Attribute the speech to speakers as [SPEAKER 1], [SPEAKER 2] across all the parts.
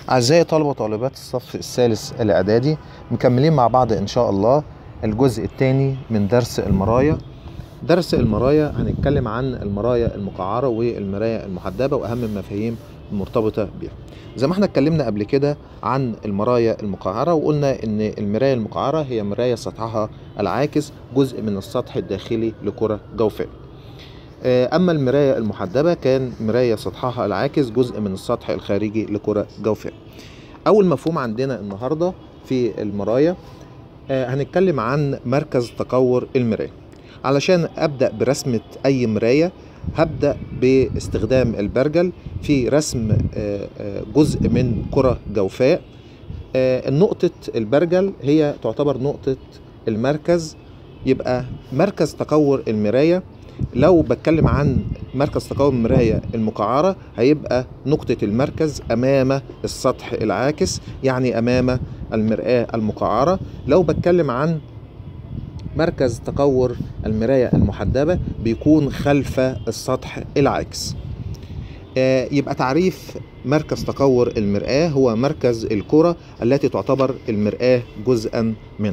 [SPEAKER 1] أعزائي طلبة وطالبات الصف الثالث الإعدادي مكملين مع بعض إن شاء الله الجزء الثاني من درس المرايا درس المرايا هنتكلم عن المرايا المقعرة والمرايا المحدبة وأهم المفاهيم المرتبطة بها زي ما احنا اتكلمنا قبل كده عن المرايا المقعرة وقلنا ان المراية المقعرة هي مراية سطحها العاكس جزء من السطح الداخلي لكرة جوفية أما المراية المحدبة كان مراية سطحها العاكس جزء من السطح الخارجي لكرة جوفية أول مفهوم عندنا النهاردة في المرايا هنتكلم عن مركز تكور المراية علشان أبدأ برسمة أي مراية هبدأ باستخدام البرجل في رسم جزء من كرة جوفاء نقطة البرجل هي تعتبر نقطة المركز يبقى مركز تكور المراية لو بتكلم عن مركز تكون المراية المقعرة هيبقى نقطة المركز أمام السطح العاكس يعني أمام المرآة المقعرة لو بتكلم عن مركز تكور المراية المحدبة بيكون خلف السطح العاكس يبقى تعريف مركز تكور المرآة هو مركز الكرة التي تعتبر المرآة جزءا منها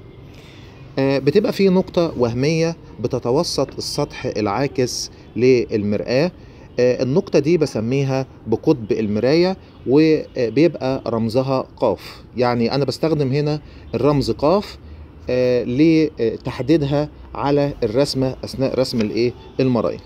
[SPEAKER 1] بتبقى في نقطة وهمية بتتوسط السطح العاكس للمرآة النقطة دي بسميها بقطب المراية وبيبقى رمزها قاف يعني أنا بستخدم هنا الرمز قاف لتحديدها على الرسمة أثناء رسم الإيه المرايا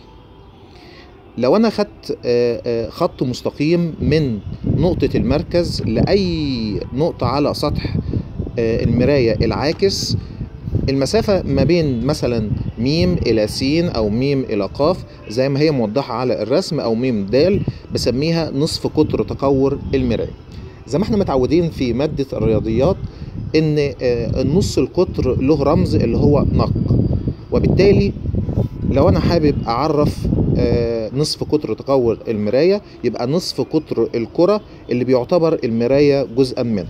[SPEAKER 1] لو أنا خدت خط مستقيم من نقطة المركز لأي نقطة على سطح المراية العاكس المسافة ما بين مثلا ميم إلى س أو ميم إلى قاف زي ما هي موضحة على الرسم أو ميم د بسميها نصف قطر تكور المراية زي ما احنا متعودين في مادة الرياضيات إن النص القطر له رمز اللي هو نق وبالتالي لو أنا حابب أعرف نصف قطر تكور المراية يبقى نصف قطر الكرة اللي بيعتبر المراية جزءا منها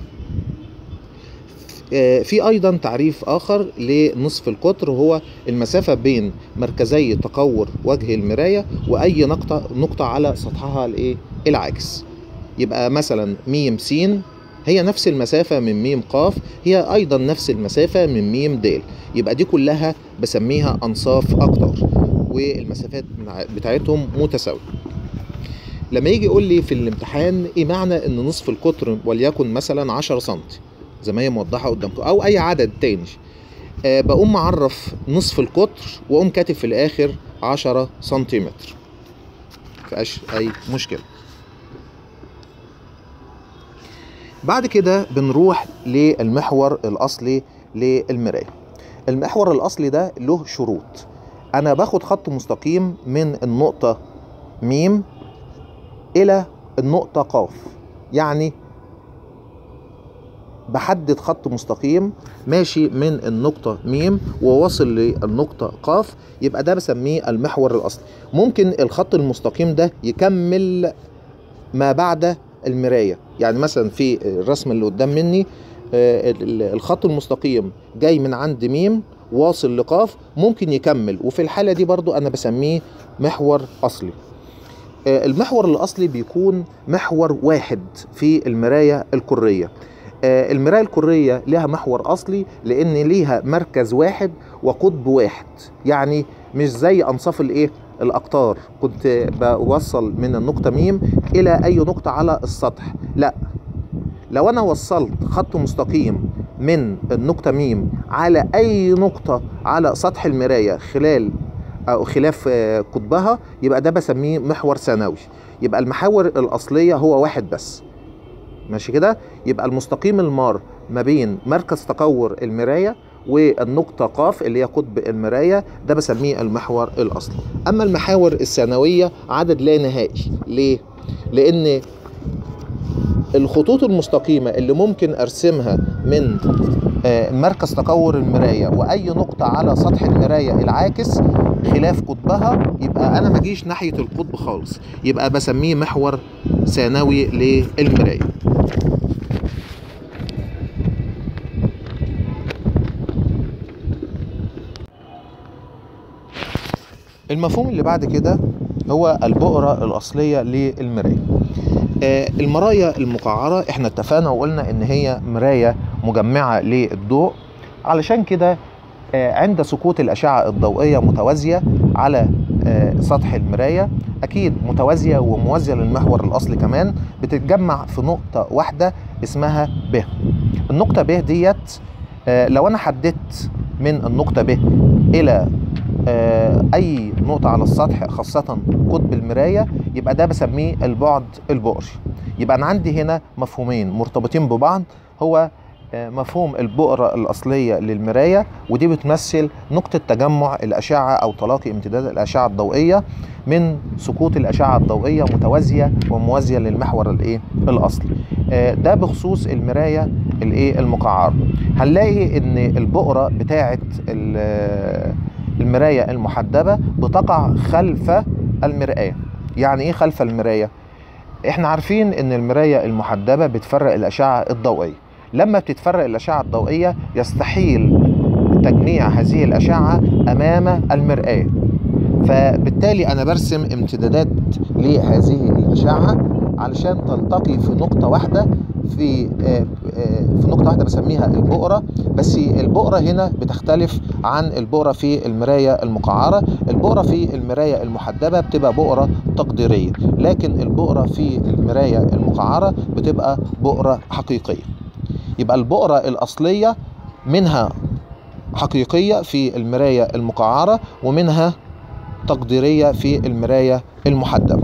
[SPEAKER 1] في ايضا تعريف اخر لنصف القطر هو المسافه بين مركزي تكور وجه المرايه واي نقطه نقطه على سطحها الايه العاكس يبقى مثلا ميم س هي نفس المسافة من ميم قاف هي أيضا نفس المسافة من ميم د يبقى دي كلها بسميها أنصاف أقطار والمسافات بتاعتهم متساوية لما يجي يقول لي في الامتحان ايه معنى ان نصف القطر وليكن مثلا 10 سنتي زي ما هي موضحه قدامكم او اي عدد تاني أه بقوم معرف نصف القطر واقوم كاتب في الاخر 10 سنتيمتر مفيهاش اي مشكله بعد كده بنروح للمحور الاصلي للمرايه المحور الاصلي ده له شروط انا باخد خط مستقيم من النقطه ميم الى النقطه قاف يعني بحدد خط مستقيم ماشي من النقطة ميم وواصل للنقطة قاف يبقى ده بسميه المحور الأصلي ممكن الخط المستقيم ده يكمل ما بعد المراية يعني مثلا في الرسم اللي قدام مني الخط المستقيم جاي من عند ميم واصل لقاف ممكن يكمل وفي الحالة دي برضو أنا بسميه محور أصلي المحور الأصلي بيكون محور واحد في المراية الكرية المراية الكرية لها محور أصلي لأن ليها مركز واحد وقطب واحد يعني مش زي أنصاف الإيه الأقطار كنت بوصل من النقطة ميم إلى أي نقطة على السطح لا لو أنا وصلت خط مستقيم من النقطة ميم على أي نقطة على سطح المراية خلال أو خلاف قطبها يبقى ده بسميه محور ثانوي يبقى المحاور الأصلية هو واحد بس ماشي كده يبقى المستقيم المار ما بين مركز تكور المرايه والنقطة قاف اللي هي قطب المراية ده بسميه المحور الأصلي أما المحاور الثانوية عدد لا نهائي ليه؟ لأن الخطوط المستقيمة اللي ممكن أرسمها من مركز تكور المراية وأي نقطة على سطح المراية العاكس خلاف قطبها يبقى أنا مجيش ناحية القطب خالص يبقى بسميه محور ثانوي للمراية المفهوم اللي بعد كده هو البؤرة الأصلية للمراية آه، المرايا المقعرة احنا اتفقنا وقلنا ان هي مراية مجمعة للضوء علشان كده آه، عند سقوط الأشعة الضوئية متوازية على آه، سطح المراية أكيد متوازية وموازية للمحور الأصلي كمان بتتجمع في نقطة واحدة اسمها ب النقطة ب ديت آه، لو أنا حددت من النقطة ب إلى آه، أي نقطة على السطح خاصة قطب المراية يبقى ده بسميه البعد البؤري يبقى أنا عندي هنا مفهومين مرتبطين ببعض هو آه، مفهوم البؤرة الأصلية للمراية ودي بتمثل نقطة تجمع الأشعة أو تلاقي امتداد الأشعة الضوئية من سقوط الأشعة الضوئية متوازية وموازية للمحور الإيه الأصلي آه، ده بخصوص المراية الإيه المقعرة هنلاقي إن البؤرة بتاعة ال- المراية المحدبة بتقع خلف المرآة يعني إيه خلف المراية؟ احنا عارفين ان المراية المحدبة بتفرق الأشعة الضوئية لما بتتفرق الأشعة الضوئية يستحيل تجميع هذه الأشعة أمام المرآة فبالتالي أنا برسم امتدادات لهذه الأشعة علشان تلتقي في نقطة واحدة في آه، آه، في نقطة واحدة بسميها البؤرة بس البؤرة هنا بتختلف عن البؤرة في المراية المقعرة البؤرة في المراية المحدبة بتبقى بؤرة تقديرية لكن البؤرة في المراية المقعرة بتبقى بؤرة حقيقية يبقى البؤرة الأصلية منها حقيقية في المراية المقعرة ومنها تقديرية في المراية المحدبة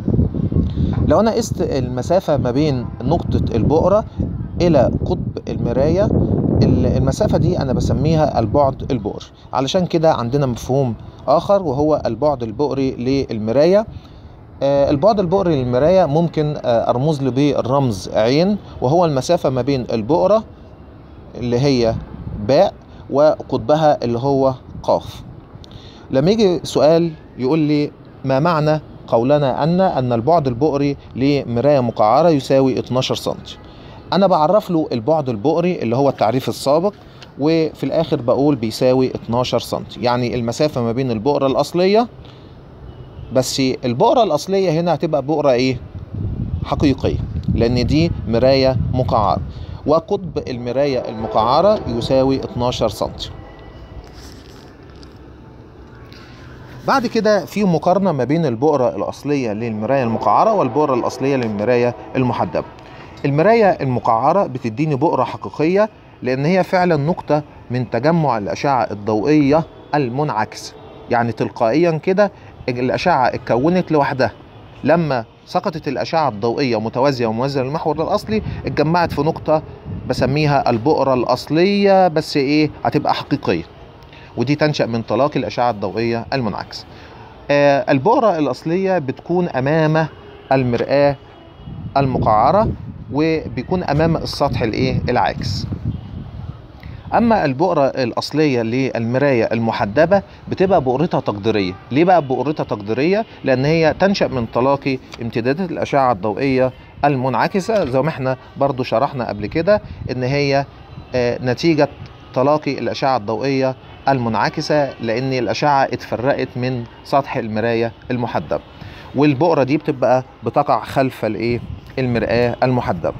[SPEAKER 1] لو أنا قست المسافة ما بين نقطة البؤرة إلى قطب المراية ال- المسافة دي أنا بسميها البعد البؤري علشان كده عندنا مفهوم آخر وهو البعد البؤري للمراية آه، البعد البؤري للمراية ممكن آه، أرمز له بالرمز عين وهو المسافة ما بين البؤرة اللي هي باء وقطبها اللي هو قاف لما يجي سؤال يقول لي ما معنى قولنا أن أن البعد البؤري لمراية مقعرة يساوي 12 سم أنا بعرف له البعد البؤري اللي هو التعريف السابق وفي الآخر بقول بيساوي 12 سم يعني المسافة ما بين البؤرة الأصلية بس البؤرة الأصلية هنا هتبقى بؤرة إيه؟ حقيقية لأن دي مراية مقعرة وقطب المراية المقعرة يساوي 12 سم بعد كده في مقارنة ما بين البؤرة الأصلية للمراية المقعرة والبؤرة الأصلية للمراية المحدبة المراية المقعرة بتديني بؤرة حقيقية لأن هي فعلا نقطة من تجمع الأشعة الضوئية المنعكسة يعني تلقائيا كده الأشعة اتكونت لوحدها لما سقطت الأشعة الضوئية متوازية وموازية للمحور الأصلي اتجمعت في نقطة بسميها البؤرة الأصلية بس إيه هتبقى حقيقية ودي تنشأ من تلاقي الأشعة الضوئية المنعكسة آه البؤرة الأصلية بتكون أمام المرآة المقعرة وبيكون أمام السطح الإيه العاكس اما البؤره الاصليه للمرايه المحدبه بتبقى بؤرتها تقديريه ليه بقى بؤرتها تقديريه لان هي تنشا من تلاقي امتدادات الاشعه الضوئيه المنعكسه زي ما احنا برضو شرحنا قبل كده ان هي آه، نتيجه تلاقي الاشعه الضوئيه المنعكسه لان الاشعه اتفرقت من سطح المرايه المحدبه والبؤره دي بتبقى بتقع خلف الايه المراه المحدبه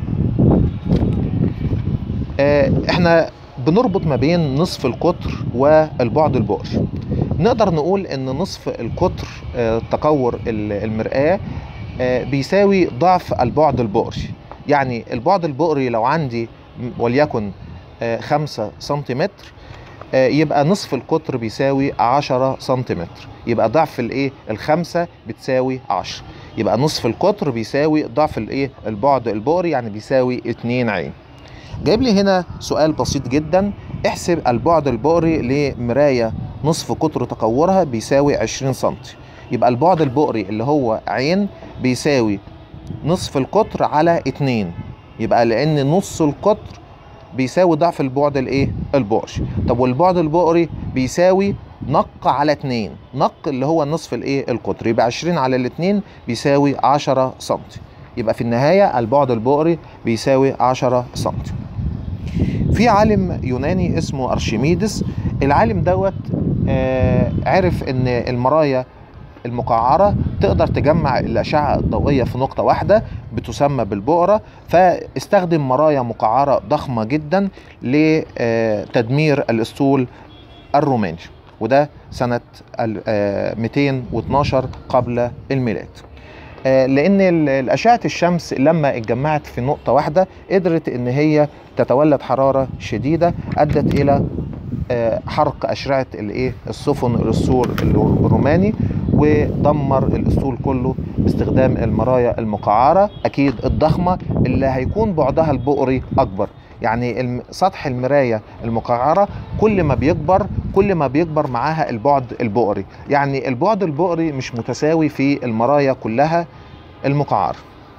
[SPEAKER 1] آه، احنا بنربط ما بين نصف القطر والبعد البؤري نقدر نقول ان نصف القطر آه، تكور ال- المرآة آه، بيساوي ضعف البعد البؤري يعني البعد البؤري لو عندي م- وليكن آه، خمسة سنتيمتر آه، يبقى نصف القطر بيساوي عشرة سنتيمتر يبقى ضعف الايه الخمسة بتساوي عشرة يبقى نصف القطر بيساوي ضعف الايه البعد البؤري يعني بيساوي اتنين عين جايب لي هنا سؤال بسيط جدا احسب البعد البؤري لمراية نصف قطر تكورها بيساوي 20 سم يبقى البعد البؤري اللي هو عين بيساوي نصف القطر على 2 يبقى لان نص القطر بيساوي ضعف البعد الايه البؤري طب والبعد البؤري بيساوي نق على 2 نق اللي هو نصف الايه القطر يبقى 20 على الاتنين بيساوي 10 سم يبقى في النهاية البعد البؤري بيساوي 10 سم في عالم يوناني اسمه أرشميدس العالم دوت آه، عرف ان المرايا المقعرة تقدر تجمع الأشعة الضوئية في نقطة واحدة بتسمى بالبؤرة فاستخدم مرايا مقعرة ضخمة جدا لتدمير الأسطول الروماني وده سنة ال- آه، 212 قبل الميلاد آه، لأن ال- الأشعة الشمس لما اتجمعت في نقطة واحدة قدرت إن هي تتولد حرارة شديدة أدت إلى آه، حرق أشرعة الإيه السفن الأسطول الروماني ودمر الأسطول كله باستخدام المرايا المقعرة أكيد الضخمة اللي هيكون بعدها البؤري أكبر يعني الم- سطح المراية المقعرة كل ما بيكبر كل ما بيكبر معاها البعد البؤري يعني البعد البؤري مش متساوي في المرايا كلها المقعرة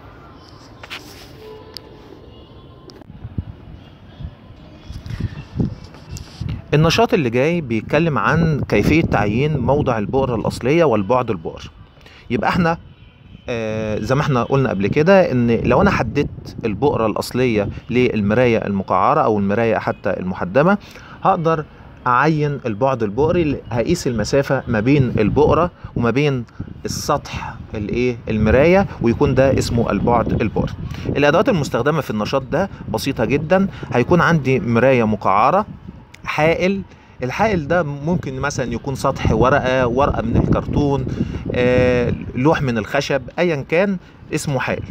[SPEAKER 1] النشاط اللي جاي بيتكلم عن كيفية تعيين موضع البؤرة الأصلية والبعد البؤري يبقى احنا آه، زي ما احنا قلنا قبل كده ان لو انا حددت البؤرة الأصلية للمراية المقعرة أو المراية حتى المحدمة هقدر أعين البعد البؤري اللي هقيس المسافة ما بين البؤرة وما بين السطح الايه المراية ويكون ده اسمه البعد البؤري الأدوات المستخدمة في النشاط ده بسيطة جدا هيكون عندي مراية مقعرة حائل الحائل ده ممكن مثلا يكون سطح ورقة ورقة من الكرتون آه، لوح من الخشب ايا كان اسمه حائل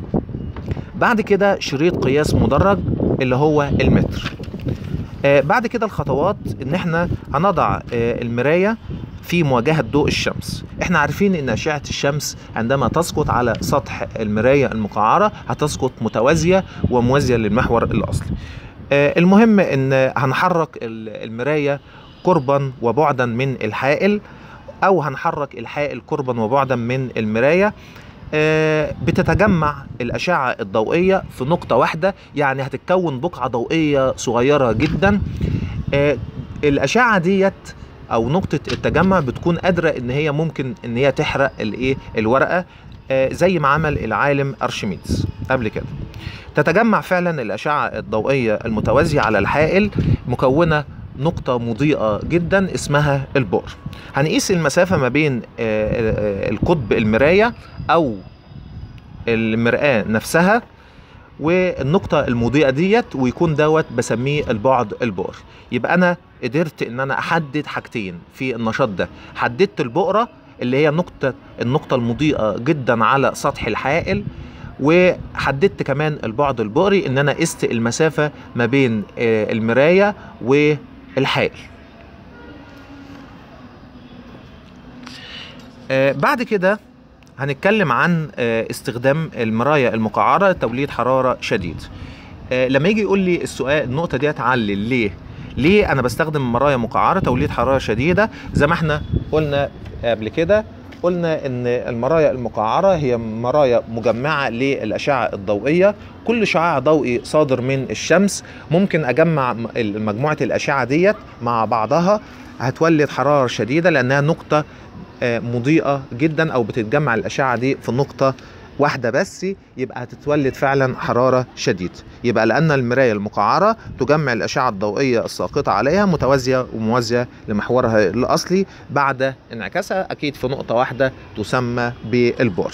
[SPEAKER 1] بعد كده شريط قياس مدرج اللي هو المتر آه، بعد كده الخطوات ان احنا هنضع آه، المراية في مواجهة ضوء الشمس احنا عارفين ان اشعة الشمس عندما تسقط على سطح المراية المقعرة هتسقط متوازية وموازية للمحور الاصلي آه، المهم ان هنحرك ال- المراية قربا وبعدا من الحائل او هنحرك الحائل قربا وبعدا من المرايه آه، بتتجمع الاشعه الضوئيه في نقطه واحده يعني هتتكون بقعه ضوئيه صغيره جدا آه، الاشعه ديت او نقطه التجمع بتكون قادره ان هي ممكن ان هي تحرق الايه الورقه آه، زي ما عمل العالم ارشميدس قبل كده تتجمع فعلا الاشعه الضوئيه المتوازيه على الحائل مكونه نقطة مضيئة جدا اسمها البؤر هنقيس المسافة ما بين آه، آه، القطب المراية أو المرآة نفسها والنقطة المضيئة ديت ويكون دوت بسميه البعد البؤر يبقى أنا قدرت إن أنا أحدد حاجتين في النشاط ده حددت البؤرة اللي هي نقطة النقطة المضيئة جدا على سطح الحائل وحددت كمان البعد البؤري ان انا قست المسافة ما بين آه، المراية والحائل آه، بعد كده هنتكلم عن آه، استخدام المراية المقعرة لتوليد حرارة شديد آه، لما يجي يقول لي السؤال النقطة دي هتعلل ليه ليه انا بستخدم مرايا مقعرة توليد حرارة شديدة زي ما احنا قلنا قبل كده قلنا ان المرايا المقعرة هي مرايا مجمعة للأشعة الضوئية كل شعاع ضوئي صادر من الشمس ممكن اجمع م- مجموعة الأشعة ديت مع بعضها هتولد حرارة شديدة لأنها نقطة آه، مضيئة جدا أو بتتجمع الأشعة دي في نقطة واحدة بس يبقى هتتولد فعلا حرارة شديدة يبقى لأن المراية المقعرة تجمع الأشعة الضوئية الساقطة عليها متوازية وموازية لمحورها الأصلي بعد انعكاسها أكيد في نقطة واحدة تسمى بالبؤر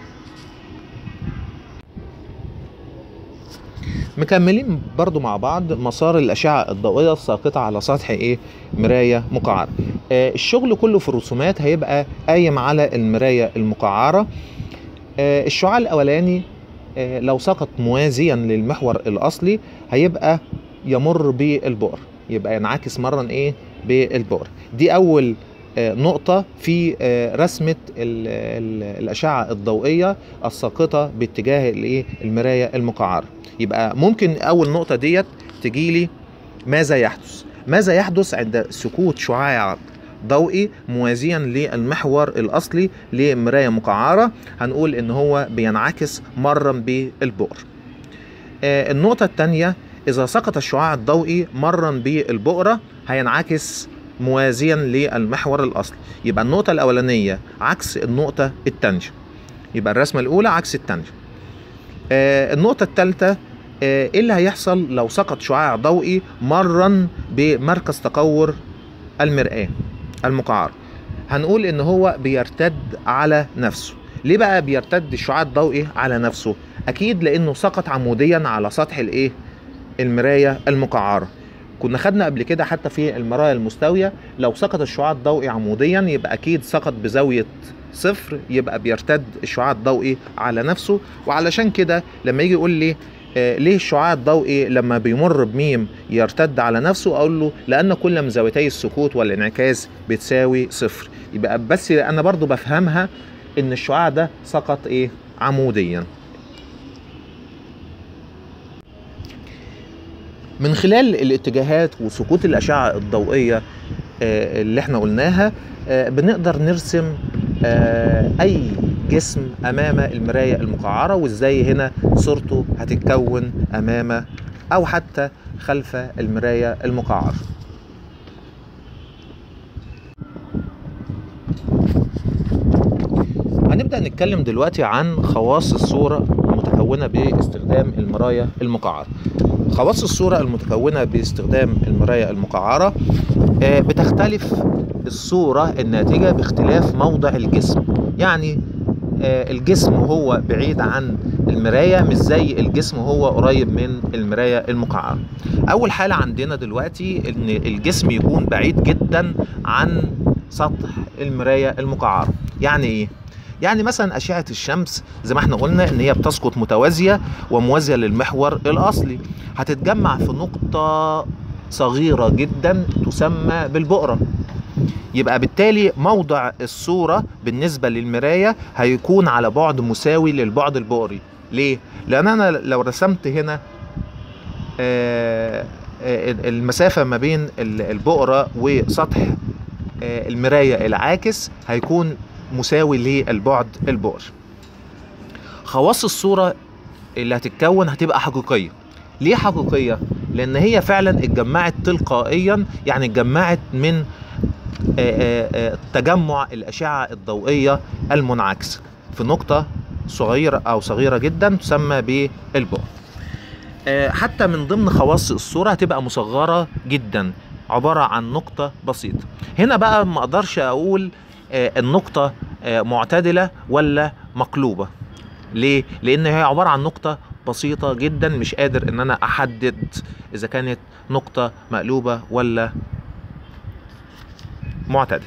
[SPEAKER 1] مكملين برضو مع بعض مسار الأشعة الضوئية الساقطة على سطح إيه مراية مقعرة آه الشغل كله في الرسومات هيبقى قايم على المراية المقعرة آه الشعاع الأولاني آه لو سقط موازيا للمحور الأصلي هيبقى يمر بالبؤر يبقى ينعكس مرا إيه بالبؤر دي أول آه، نقطة في آه، رسمة ال- ال- الأشعة الضوئية الساقطة باتجاه الإيه المراية المقعرة يبقى ممكن أول نقطة ديت تجيلي ماذا يحدث ماذا يحدث عند سقوط شعاع ضوئي موازيا للمحور الأصلي لمراية مقعرة هنقول إن هو بينعكس مرا بالبؤر آه، النقطة الثانية إذا سقط الشعاع الضوئي مرا بالبؤرة هينعكس موازيا للمحور الأصلي يبقى النقطة الأولانية عكس النقطة الثانية يبقى الرسمة الأولى عكس الثانية آه، النقطة الثالثة آه، ايه اللي هيحصل لو سقط شعاع ضوئي مرا بمركز تقور المرآة المقعرة هنقول ان هو بيرتد على نفسه ليه بقى بيرتد الشعاع الضوئي على نفسه اكيد لانه سقط عموديا على سطح الايه المرايه المقعره كنا خدنا قبل كده حتى في المرايه المستويه لو سقط الشعاع الضوئي عموديا يبقى اكيد سقط بزاويه صفر يبقى بيرتد الشعاع الضوئي على نفسه وعلشان كده لما يجي يقول لي آه ليه الشعاع الضوئي لما بيمر بميم يرتد على نفسه اقول له لان كل من زاويتي السكوت والانعكاس بتساوي صفر يبقى بس انا برضو بفهمها ان الشعاع ده سقط ايه عموديا من خلال الاتجاهات وسقوط الاشعه الضوئيه آه اللي احنا قلناها آه بنقدر نرسم اي جسم امام المرايه المقعره وازاي هنا صورته هتتكون امام او حتى خلف المرايه المقعره هنبدا نتكلم دلوقتي عن خواص الصوره المتكونه باستخدام المرايه المقعره خواص الصوره المتكونه باستخدام المرايه المقعره بتختلف الصوره الناتجه باختلاف موضع الجسم يعني الجسم وهو بعيد عن المرايه مش زي الجسم وهو قريب من المرايه المقعره اول حاله عندنا دلوقتي ان الجسم يكون بعيد جدا عن سطح المرايه المقعره يعني ايه يعني مثلا اشعه الشمس زي ما احنا قلنا ان هي بتسقط متوازيه وموازيه للمحور الاصلي هتتجمع في نقطه صغيره جدا تسمى بالبؤره يبقى بالتالي موضع الصورة بالنسبة للمراية هيكون على بعد مساوي للبعد البؤري ليه؟ لأن أنا لو رسمت هنا المسافة ما بين البؤرة وسطح المراية العاكس هيكون مساوي للبعد البؤري خواص الصورة اللي هتتكون هتبقى حقيقية ليه حقيقية؟ لأن هي فعلا اتجمعت تلقائيا يعني اتجمعت من تجمع الأشعة الضوئية المنعكسة في نقطة صغيرة أو صغيرة جدا تسمى بالبعد حتى من ضمن خواص الصورة هتبقى مصغرة جدا عبارة عن نقطة بسيطة هنا بقى ما أقدرش أقول النقطة معتدلة ولا مقلوبة ليه؟ لأن هي عبارة عن نقطة بسيطة جدا مش قادر إن أنا أحدد إذا كانت نقطة مقلوبة ولا معتدل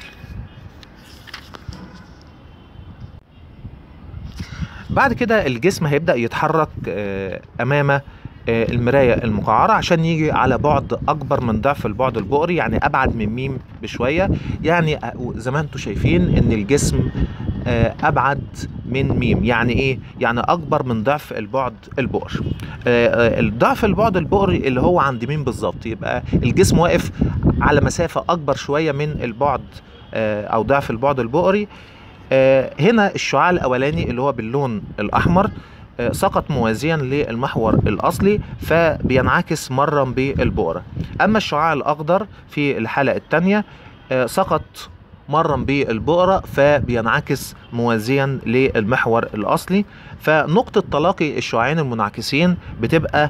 [SPEAKER 1] بعد كده الجسم هيبدأ يتحرك أمام المراية المقعرة عشان يجي على بعد أكبر من ضعف البعد البؤري يعني أبعد من ميم بشوية يعني زي ما انتم شايفين إن الجسم أبعد من ميم يعني إيه؟ يعني أكبر من ضعف البعد البؤري الضعف البعد البؤري اللي هو عند ميم بالظبط يبقى الجسم واقف على مسافة أكبر شوية من البعد أو ضعف البعد البؤري هنا الشعاع الأولاني اللي هو باللون الأحمر سقط موازيا للمحور الأصلي فبينعكس مرا بالبؤرة أما الشعاع الأخضر في الحالة الثانية سقط مرا بالبؤرة فبينعكس موازيا للمحور الأصلي فنقطة تلاقي الشعاعين المنعكسين بتبقى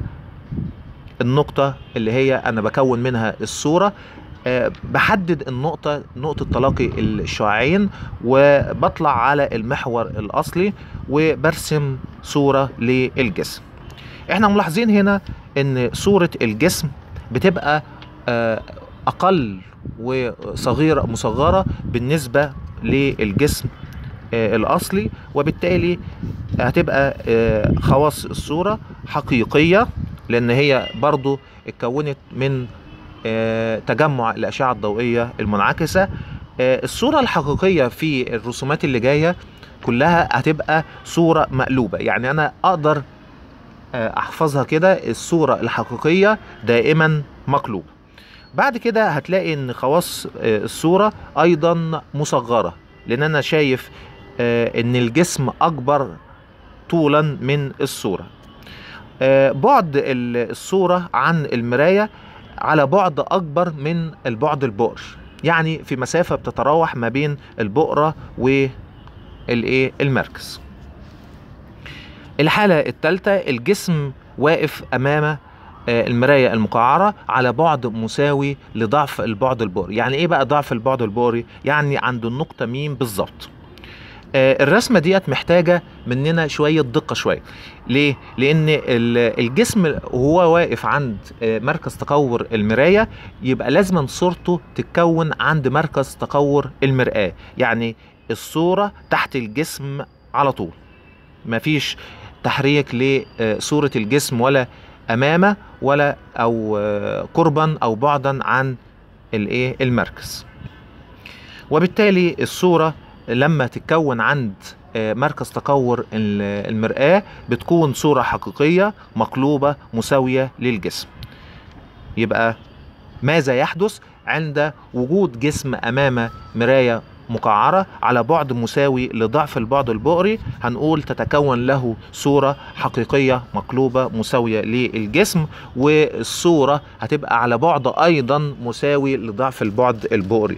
[SPEAKER 1] النقطة اللي هي أنا بكون منها الصورة أه بحدد النقطة نقطة تلاقي الشعاعين وبطلع على المحور الأصلي وبرسم صورة للجسم احنا ملاحظين هنا ان صورة الجسم بتبقى أه أقل وصغيرة مصغرة بالنسبة للجسم أه الأصلي وبالتالي هتبقى خواص الصورة حقيقية لأن هي برضو اتكونت من تجمع الأشعة الضوئية المنعكسة الصورة الحقيقية في الرسومات اللي جاية كلها هتبقى صورة مقلوبة يعني أنا أقدر أحفظها كده الصورة الحقيقية دائما مقلوبة بعد كده هتلاقي ان خواص الصورة ايضا مصغرة لان انا شايف ان الجسم اكبر طولا من الصورة بعد الصورة عن المراية على بعد اكبر من البعد البؤري يعني في مسافة بتتراوح ما بين البؤرة والايه المركز الحالة الثالثة الجسم واقف امام آه، المراية المقعرة على بعد مساوي لضعف البعد البؤري يعني ايه بقى ضعف البعد البؤري يعني عند النقطة ميم بالظبط آه، الرسمة ديت محتاجة مننا شوية دقة شوية ليه؟ لأن ال- الجسم وهو واقف عند آه، مركز تقور المراية يبقى لازما صورته تتكون عند مركز تقور المرآة يعني الصورة تحت الجسم على طول مفيش تحريك لصورة الجسم ولا أمامه ولا أو آه، قربا أو بعدا عن الإيه المركز وبالتالي الصورة لما تتكون عند آه، مركز تقور ال- المرآة بتكون صورة حقيقية مقلوبة مساوية للجسم يبقى ماذا يحدث عند وجود جسم أمام مراية مقعرة على بعد مساوي لضعف البعد البؤري هنقول تتكون له صورة حقيقية مقلوبة مساوية للجسم والصورة هتبقى على بعد أيضا مساوي لضعف البعد البؤري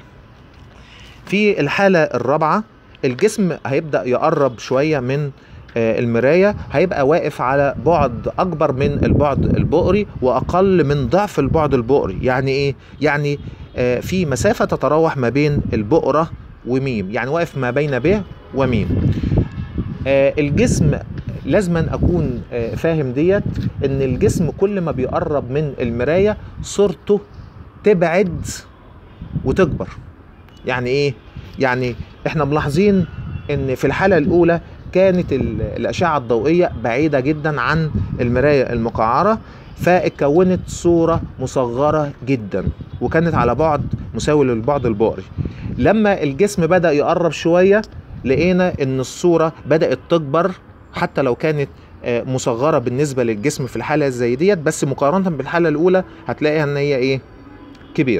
[SPEAKER 1] في الحالة الرابعة الجسم هيبدأ يقرب شوية من آه، المراية هيبقى واقف على بعد أكبر من البعد البؤري وأقل من ضعف البعد البؤري يعني إيه؟ يعني آه، في مسافة تتراوح ما بين البؤرة وميم يعني واقف ما بين ب وميم آه، الجسم لازما اكون آه، فاهم ديت ان الجسم كل ما بيقرب من المرايه صورته تبعد وتكبر يعني ايه يعني احنا ملاحظين ان في الحاله الاولى كانت ال- الاشعه الضوئيه بعيده جدا عن المرايه المقعره فاتكونت صوره مصغره جدا وكانت على بعد مساوي للبعد البؤري لما الجسم بدا يقرب شويه لقينا ان الصوره بدات تكبر حتى لو كانت آه، مصغره بالنسبه للجسم في الحاله زي ديت بس مقارنه بالحاله الاولى هتلاقيها ان هي ايه كبيره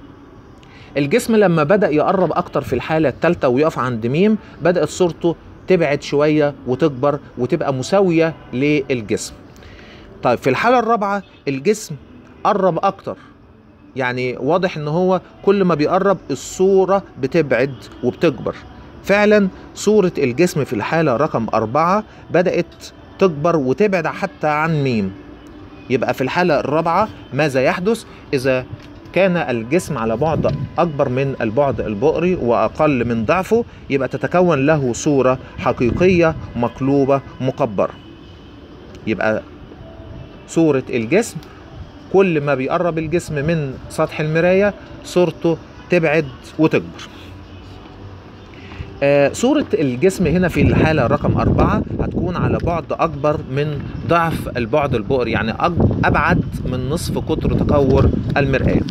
[SPEAKER 1] الجسم لما بدا يقرب اكتر في الحاله الثالثه ويقف عند ميم بدات صورته تبعد شويه وتكبر وتبقى مساويه للجسم طيب في الحاله الرابعه الجسم قرب اكتر يعني واضح ان هو كل ما بيقرب الصوره بتبعد وبتكبر فعلا صوره الجسم في الحاله رقم أربعة بدات تكبر وتبعد حتى عن ميم يبقى في الحالة الرابعة ماذا يحدث إذا كان الجسم على بعد أكبر من البعد البؤري وأقل من ضعفه يبقى تتكون له صورة حقيقية مقلوبة مكبرة يبقى صورة الجسم كل ما بيقرب الجسم من سطح المراية صورته تبعد وتكبر آه، صورة الجسم هنا في الحالة رقم أربعة هتكون على بعد أكبر من ضعف البعد البؤري يعني أج- أبعد من نصف قطر تكور المرآة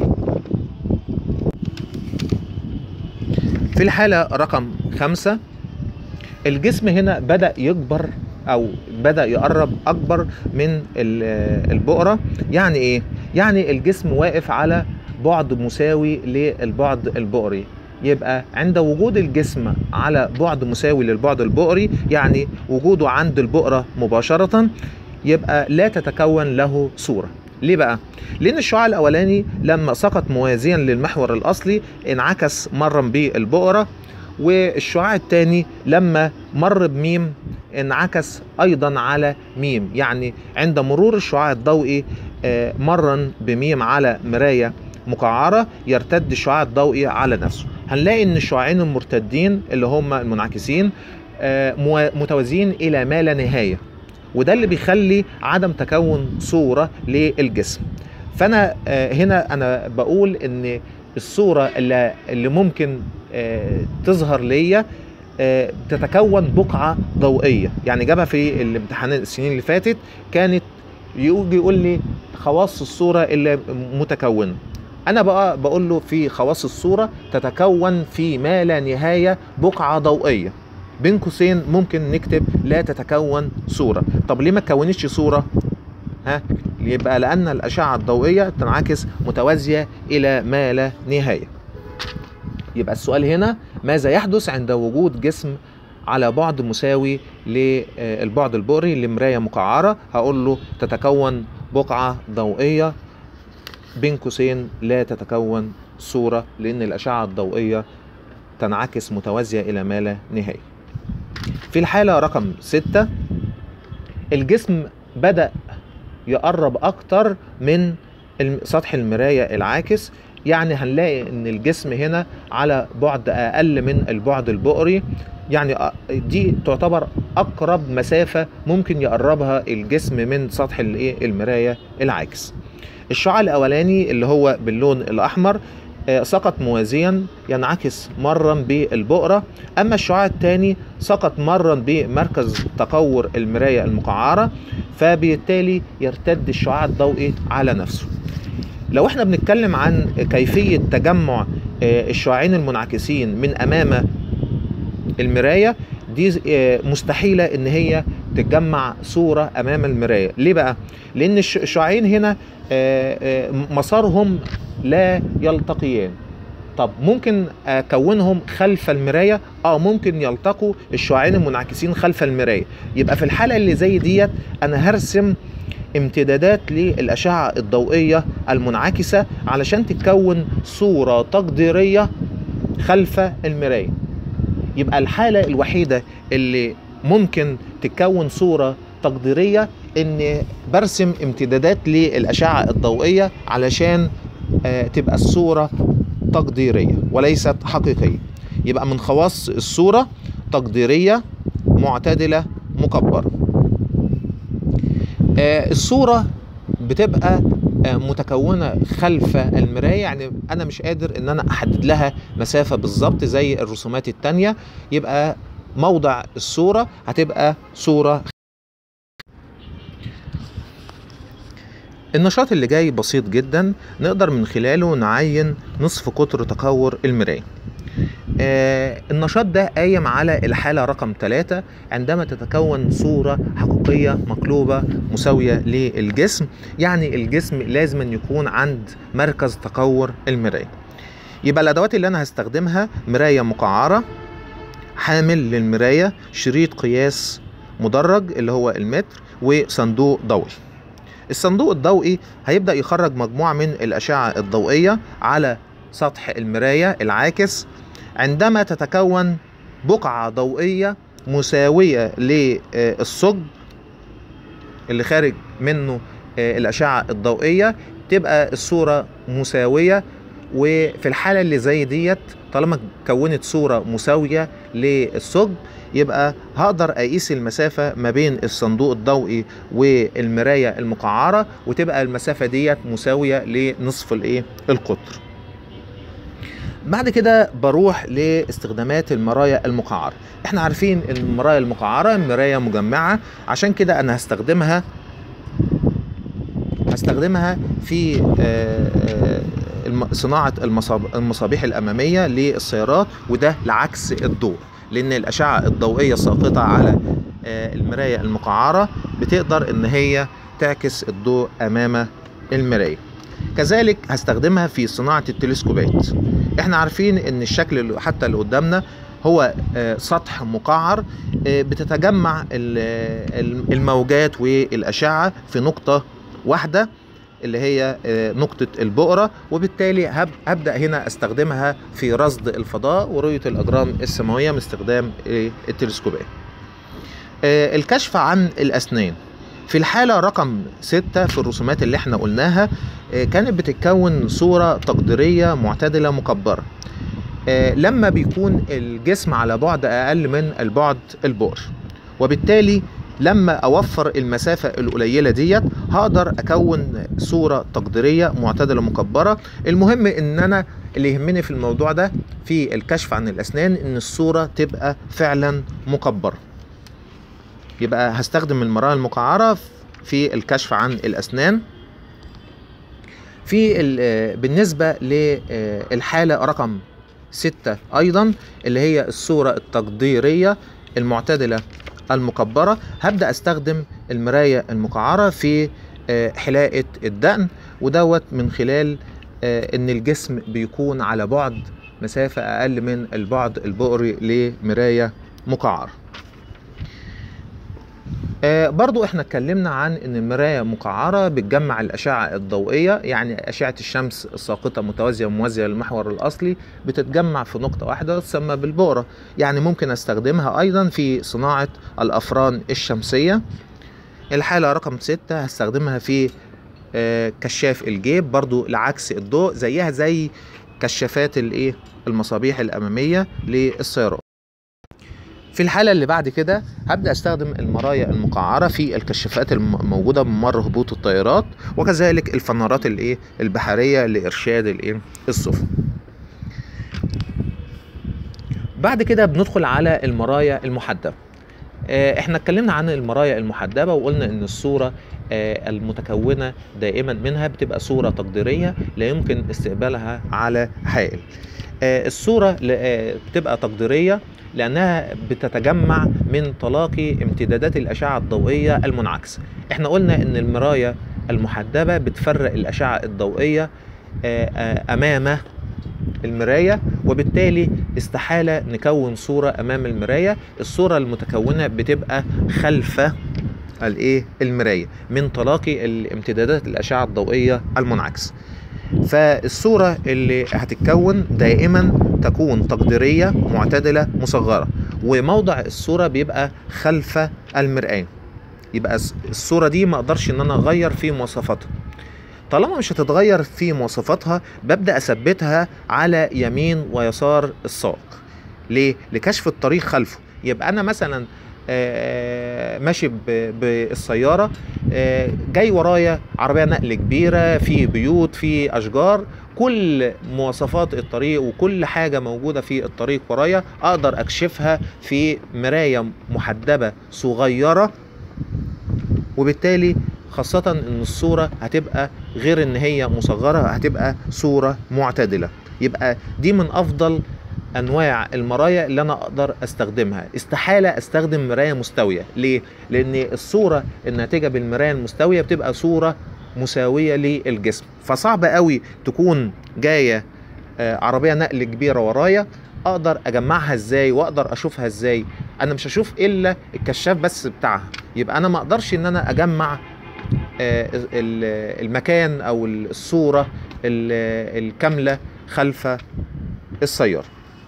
[SPEAKER 1] في الحالة رقم خمسة الجسم هنا بدأ يكبر أو بدأ يقرب أكبر من ال- البؤرة يعني إيه؟ يعني الجسم واقف على بعد مساوي للبعد البؤري يبقى عند وجود الجسم على بعد مساوي للبعد البؤري يعني وجوده عند البؤرة مباشرة يبقى لا تتكون له صورة ليه بقى؟ لأن الشعاع الأولاني لما سقط موازيا للمحور الأصلي انعكس مرا بالبؤرة والشعاع الثاني لما مر بميم انعكس أيضا على ميم يعني عند مرور الشعاع الضوئي آه، مرا بميم على مراية مقعرة يرتد الشعاع الضوئي على نفسه هنلاقي ان الشعاعين المرتدين اللي هم المنعكسين آه، موا- متوازيين الى ما لا نهايه وده اللي بيخلي عدم تكون صوره للجسم فانا آه، هنا انا بقول ان الصوره اللي, اللي ممكن آه، تظهر ليا آه، تتكون بقعه ضوئيه يعني جابها في الامتحانات السنين اللي فاتت كانت يجي يقول لي خواص الصوره اللي متكونه انا بقى بقول له في خواص الصوره تتكون في ما لا نهايه بقعه ضوئيه بين قوسين ممكن نكتب لا تتكون صوره طب ليه ما تكونتش صوره ها يبقى لان الاشعه الضوئيه تنعكس متوازيه الى ما لا نهايه يبقى السؤال هنا ماذا يحدث عند وجود جسم على بعد مساوي للبعد البؤري لمرايه مقعره هقول له تتكون بقعه ضوئيه بين قوسين لا تتكون صورة لأن الأشعة الضوئية تنعكس متوازية إلى ما لا نهاية. في الحالة رقم ستة الجسم بدأ يقرب اكتر من الم- سطح المراية العاكس يعني هنلاقي ان الجسم هنا على بعد اقل من البعد البؤري يعني أ- دي تعتبر اقرب مسافة ممكن يقربها الجسم من سطح الايه المراية العاكس الشعاع الاولاني اللي هو باللون الاحمر آه، سقط موازيا ينعكس مرا بالبؤرة اما الشعاع الثاني سقط مرا بمركز تقور المراية المقعرة فبالتالي يرتد الشعاع الضوئي على نفسه لو احنا بنتكلم عن كيفية تجمع آه، الشعاعين المنعكسين من امام المراية دي آه، مستحيلة ان هي تتجمع صورة امام المراية ليه بقى لان الش- الشعاعين هنا آه، آه، مسارهم لا يلتقيان طب ممكن اكونهم خلف المرايه اه ممكن يلتقوا الشعاعين المنعكسين خلف المرايه يبقى في الحاله اللي زي ديت انا هرسم امتدادات للاشعه الضوئيه المنعكسه علشان تتكون صوره تقديريه خلف المرايه يبقى الحاله الوحيده اللي ممكن تتكون صوره تقديريه ان برسم امتدادات للاشعه الضوئيه علشان آه، تبقى الصوره تقديريه وليست حقيقيه يبقى من خواص الصوره تقديريه معتدله مكبره آه، الصوره بتبقى آه، متكونه خلف المرايه يعني انا مش قادر ان انا احدد لها مسافه بالظبط زي الرسومات التانية يبقى موضع الصوره هتبقى صوره النشاط اللي جاي بسيط جدا نقدر من خلاله نعين نصف قطر تكور المراية آه النشاط ده قايم على الحالة رقم ثلاثة عندما تتكون صورة حقيقية مقلوبة مساوية للجسم يعني الجسم لازم أن يكون عند مركز تكور المراية يبقى الأدوات اللي أنا هستخدمها مراية مقعرة حامل للمراية شريط قياس مدرج اللي هو المتر وصندوق ضوئي الصندوق الضوئي هيبدأ يخرج مجموعة من الأشعة الضوئية على سطح المراية العاكس عندما تتكون بقعة ضوئية مساوية للثقب اللي خارج منه آه، الأشعة الضوئية تبقى الصورة مساوية وفي الحالة اللي زي ديت طالما كونت صورة مساوية للثقب يبقى هقدر اقيس المسافة ما بين الصندوق الضوئي والمراية المقعرة وتبقى المسافة ديت مساوية لنصف الايه القطر بعد كده بروح لاستخدامات المرايا المقعرة احنا عارفين ان المرايا المقعرة مراية مجمعة عشان كده انا هستخدمها هستخدمها في آه، آه، الم- صناعة المصاب- المصابيح الأمامية للسيارات وده لعكس الضوء لأن الأشعة الضوئية الساقطة على آه، المراية المقعرة بتقدر إن هي تعكس الضوء أمام المراية كذلك هستخدمها في صناعة التلسكوبات احنا عارفين ان الشكل اللي حتى اللي قدامنا هو آه، سطح مقعر آه، بتتجمع ال- ال- الموجات والأشعة في نقطة واحدة اللي هي آه، نقطة البؤرة وبالتالي هب- هبدأ هنا استخدمها في رصد الفضاء ورؤية الأجرام السماوية من استخدام آه، التلسكوبات آه، الكشف عن الأسنان في الحالة رقم ستة في الرسومات اللي احنا قلناها آه، كانت بتتكون صورة تقديرية معتدلة مكبرة آه، لما بيكون الجسم على بعد أقل من البعد البؤري وبالتالي لما أوفر المسافة القليلة ديت هقدر أكون صورة تقديرية معتدلة مكبرة المهم إن أنا اللي يهمني في الموضوع ده في الكشف عن الأسنان إن الصورة تبقى فعلا مكبرة يبقى هستخدم المرايا المقعرة في الكشف عن الأسنان في ال- آه، بالنسبة للحالة رقم ستة أيضا اللي هي الصورة التقديرية المعتدلة المكبرة هبدأ أستخدم المراية المقعرة في آه، حلاقة الدقن ودوت من خلال آه، إن الجسم بيكون على بعد مسافة أقل من البعد البؤري لمراية مقعرة آه، برضو احنا اتكلمنا عن ان المراية مقعرة بتجمع الاشعة الضوئية يعني اشعة الشمس الساقطة متوازية وموازية للمحور الاصلي بتتجمع في نقطة واحدة تسمى بالبؤرة يعني ممكن استخدمها ايضا في صناعة الافران الشمسية الحالة رقم ستة هستخدمها في آه، كشاف الجيب برضو لعكس الضوء زيها زي كشافات الايه المصابيح الاماميه للسيارات في الحالة اللي بعد كده هبدأ أستخدم المرايا المقعرة في الكشافات الموجودة بممر هبوط الطائرات وكذلك الفنارات الإيه البحرية لإرشاد الإيه السفن. بعد كده بندخل على المرايا المحدبة. آه، احنا اتكلمنا عن المرايا المحدبة وقلنا ان الصورة آه، المتكونة دائما منها بتبقى صورة تقديرية لا يمكن استقبالها على حائل آه، الصورة ل- آه، بتبقى تقديرية لأنها بتتجمع من تلاقي امتدادات الأشعة الضوئية المنعكسة احنا قلنا ان المرايا المحدبة بتفرق الأشعة الضوئية آه، آه، أمام المراية وبالتالي استحالة نكون صورة أمام المراية الصورة المتكونة بتبقى خلف الايه المرايه من تلاقي الامتدادات الاشعه الضوئيه المنعكسه فالصوره اللي هتتكون دائما تكون تقديريه معتدله مصغره وموضع الصوره بيبقى خلف المرآة يبقى الس- الصوره دي ما اقدرش ان انا اغير في مواصفاتها طالما مش هتتغير في مواصفاتها ببدا اثبتها على يمين ويسار السائق ليه لكشف الطريق خلفه يبقى انا مثلا آه، ماشي ب- بالسياره آه، جاي ورايا عربيه نقل كبيره في بيوت في اشجار كل مواصفات الطريق وكل حاجه موجوده في الطريق ورايا اقدر اكشفها في مرايه محدبه صغيره وبالتالي خاصة ان الصورة هتبقى غير ان هي مصغرة هتبقى صورة معتدلة يبقى دي من افضل انواع المرايا اللي انا اقدر استخدمها استحالة استخدم مراية مستوية ليه؟ لان الصورة الناتجة بالمراية المستوية بتبقى صورة مساوية للجسم فصعب قوي تكون جاية آه، عربية نقل كبيرة ورايا اقدر اجمعها ازاي واقدر اشوفها ازاي انا مش هشوف الا الكشاف بس بتاعها يبقى انا ما اقدرش ان انا اجمع آه، ال- المكان او الصورة ال- الكاملة خلف السيارة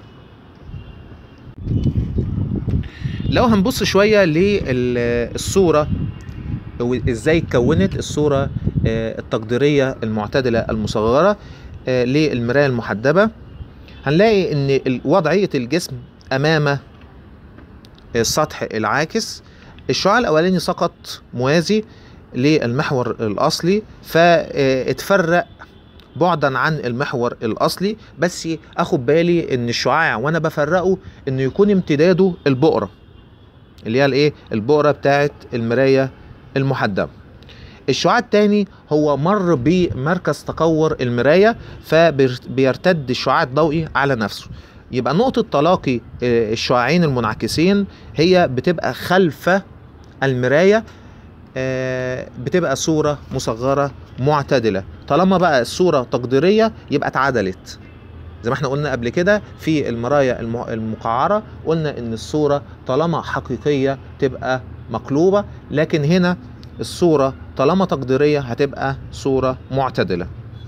[SPEAKER 1] لو هنبص شوية للصورة وازاي اتكونت الصورة آه، التقديرية المعتدلة المصغرة آه، للمراية المحدبة هنلاقي ان ال- وضعية الجسم امام السطح العاكس الشعاع الاولاني سقط موازي للمحور الاصلي فاتفرق بعدا عن المحور الاصلي بس اخد بالي ان الشعاع وانا بفرقه انه يكون امتداده البؤره اللي هي الايه البؤره بتاعت المرايه المحدبه الشعاع الثاني هو مر بمركز تقور المرايه فبيرتد الشعاع الضوئي على نفسه يبقى نقطة تلاقي آه، الشعاعين المنعكسين هي بتبقى خلف المراية آه، بتبقى صورة مصغرة معتدلة طالما بقى الصورة تقديرية يبقى اتعدلت زي ما احنا قلنا قبل كده في المرايا الم- المقعرة قلنا ان الصورة طالما حقيقية تبقى مقلوبة لكن هنا الصورة طالما تقديرية هتبقى صورة معتدلة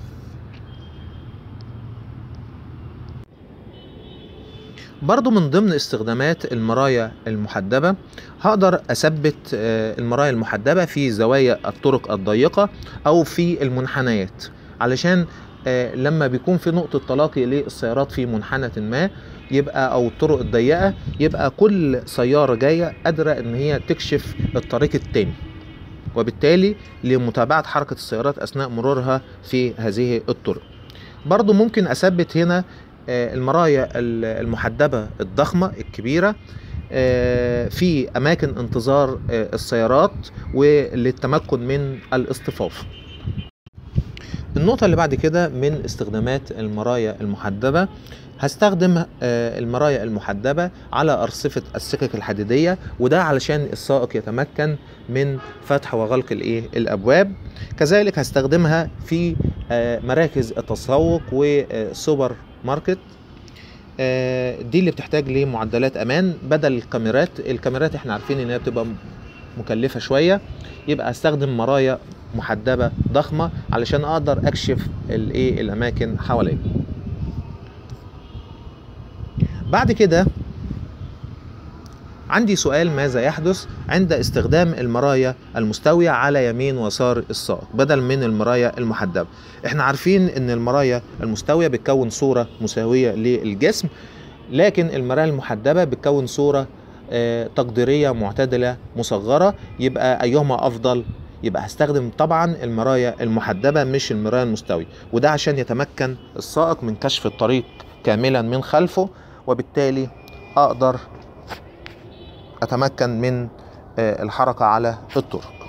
[SPEAKER 1] برضو من ضمن استخدامات المرايا المحدبة هقدر أثبت آه، المرايا المحدبة في زوايا الطرق الضيقة أو في المنحنيات علشان آه، لما بيكون في نقطة تلاقي للسيارات في منحنى ما يبقى أو الطرق الضيقة يبقى كل سيارة جاية قادرة إن هي تكشف الطريق التاني وبالتالي لمتابعة حركة السيارات أثناء مرورها في هذه الطرق برضو ممكن أثبت هنا آه، المرايا ال- المحدبة الضخمة الكبيرة آه، في أماكن انتظار آه، السيارات وللتمكن من الاصطفاف النقطة اللي بعد كده من استخدامات المرايا المحدبة هستخدم آه، المرايا المحدبة على أرصفة السكك الحديدية وده علشان السائق يتمكن من فتح وغلق الإيه الأبواب كذلك هستخدمها في آه، مراكز التسوق وسوبر ماركت آه، دي اللي بتحتاج لمعدلات امان بدل الكاميرات الكاميرات احنا عارفين ان هي بتبقى م- مكلفه شويه يبقى استخدم مرايا محدبه ضخمه علشان اقدر اكشف الايه الاماكن حواليا بعد كده عندي سؤال ماذا يحدث عند استخدام المرايا المستوية على يمين ويسار السائق بدل من المرايا المحدبة احنا عارفين ان المرايا المستوية بتكون صورة مساوية للجسم لكن المرايا المحدبة بتكون صورة آه، تقديرية معتدلة مصغرة يبقى أيهما أفضل يبقى هستخدم طبعا المرايا المحدبة مش المرايا المستوية وده عشان يتمكن السائق من كشف الطريق كاملا من خلفه وبالتالي أقدر أتمكن من آه، الحركة على الطرق